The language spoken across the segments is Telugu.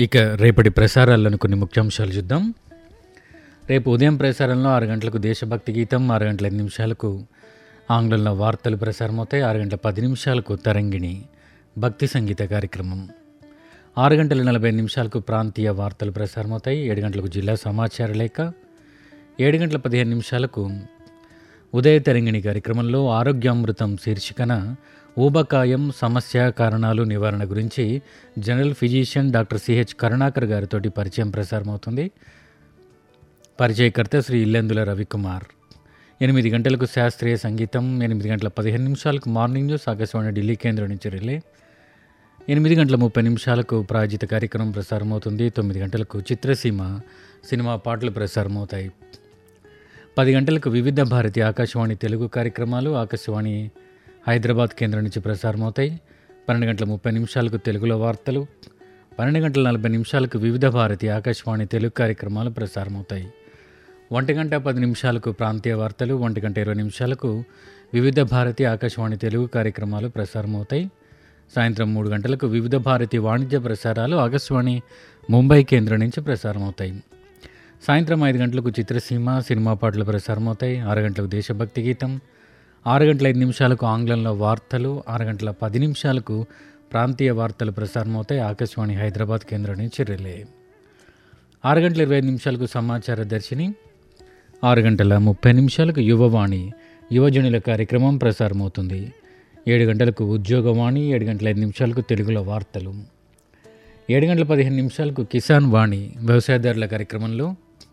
ఇక రేపటి ప్రసారాల్లోని కొన్ని ముఖ్యాంశాలు చూద్దాం రేపు ఉదయం ప్రసారంలో ఆరు గంటలకు దేశభక్తి గీతం ఆరు గంటల ఐదు నిమిషాలకు ఆంగ్లంలో వార్తలు ప్రసారమవుతాయి ఆరు గంటల పది నిమిషాలకు తరంగిణి భక్తి సంగీత కార్యక్రమం ఆరు గంటల నలభై ఐదు నిమిషాలకు ప్రాంతీయ వార్తలు ప్రసారమవుతాయి ఏడు గంటలకు జిల్లా సమాచార లేఖ ఏడు గంటల పదిహేను నిమిషాలకు ఉదయ తరంగిణి కార్యక్రమంలో ఆరోగ్యామృతం శీర్షికన ఊబకాయం సమస్య కారణాలు నివారణ గురించి general physician doctor CH Karunakar గారితోటి పరిచయం ప్రసారమవుతుంది పరిచయకర్త శ్రీ ఇల్లెందుల రవికుమార్ ఎనిమిది గంటలకు శాస్త్రీయ సంగీతం ఎనిమిది గంటల పదిహేను నిమిషాలకు మార్నింగ్ న్యూస్ ఆకాశవాణి ఢిల్లీ కేంద్రం నుంచి రిలే ఎనిమిది గంటల ముప్పై నిమిషాలకు ప్రాయోజిత కార్యక్రమం ప్రసారమవుతుంది తొమ్మిది గంటలకు చిత్రసీమ సినిమా పాటలు ప్రసారమవుతాయి పది గంటలకు వివిధ భారతి ఆకాశవాణి తెలుగు కార్యక్రమాలు ఆకాశవాణి హైదరాబాద్ కేంద్రం నుంచి ప్రసారమవుతాయి పన్నెండు గంటల ముప్పై నిమిషాలకు తెలుగులో వార్తలు పన్నెండు గంటల నలభై నిమిషాలకు వివిధ భారతి ఆకాశవాణి తెలుగు కార్యక్రమాలు ప్రసారమవుతాయి ఒంటి గంట పది నిమిషాలకు ప్రాంతీయ వార్తలు ఒంటి గంట ఇరవై నిమిషాలకు వివిధ భారతి ఆకాశవాణి తెలుగు కార్యక్రమాలు ప్రసారమవుతాయి సాయంత్రం మూడు గంటలకు వివిధ భారతి వాణిజ్య ప్రసారాలు ఆకాశవాణి ముంబై కేంద్రం నుంచి ప్రసారమవుతాయి సాయంత్రం ఐదు గంటలకు చిత్రసీమ సినిమా పాటలు ప్రసారమవుతాయి ఆరు గంటలకు దేశభక్తి గీతం ఆరు గంటల ఐదు నిమిషాలకు ఆంగ్లంలో వార్తలు ఆరు గంటల పది నిమిషాలకు ప్రాంతీయ వార్తలు ప్రసారమవుతాయి ఆకాశవాణి హైదరాబాద్ కేంద్రం నుంచి రిలే ఆరు గంటల ఇరవై ఐదు నిమిషాలకు సమాచార దర్శిని ఆరు గంటల ముప్పై నిమిషాలకు యువవాణి యువజనుల కార్యక్రమం ప్రసారమవుతుంది ఏడు గంటలకు ఉద్యోగవాణి ఏడు గంటల ఐదు నిమిషాలకు తెలుగులో వార్తలు ఏడు గంటల పదిహేను నిమిషాలకు కిసాన్ వాణి వ్యవసాయదారుల కార్యక్రమంలో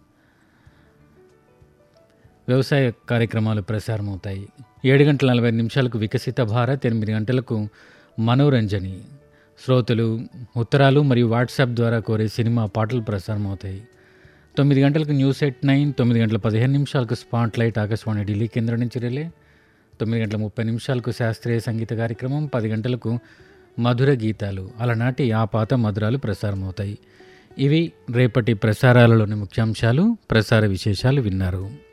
వ్యవసాయ కార్యక్రమాలు ప్రసారమవుతాయి ఏడు గంటల నలభై ఐదు నిమిషాలకు వికసిత భారత్ ఎనిమిది గంటలకు మనోరంజని శ్రోతలు ఉత్తరాలు మరియు వాట్సాప్ ద్వారా కోరే సినిమా పాటలు ప్రసారమవుతాయి తొమ్మిది గంటలకు న్యూస్ ఎట్ నైన్ తొమ్మిది గంటల పదిహేను నిమిషాలకు స్పాట్ లైట్ ఆకాశవాణి ఢిల్లీ కేంద్రం నుంచి రిలే తొమ్మిది గంటల ముప్పై నిమిషాలకు శాస్త్రీయ సంగీత కార్యక్రమం పది గంటలకు మధుర గీతాలు అలనాటి ఆ పాత మధురాలు ప్రసారమవుతాయి ఇవి రేపటి ప్రసారాలలోని ముఖ్యాంశాలు ప్రసార విశేషాలు విన్నారు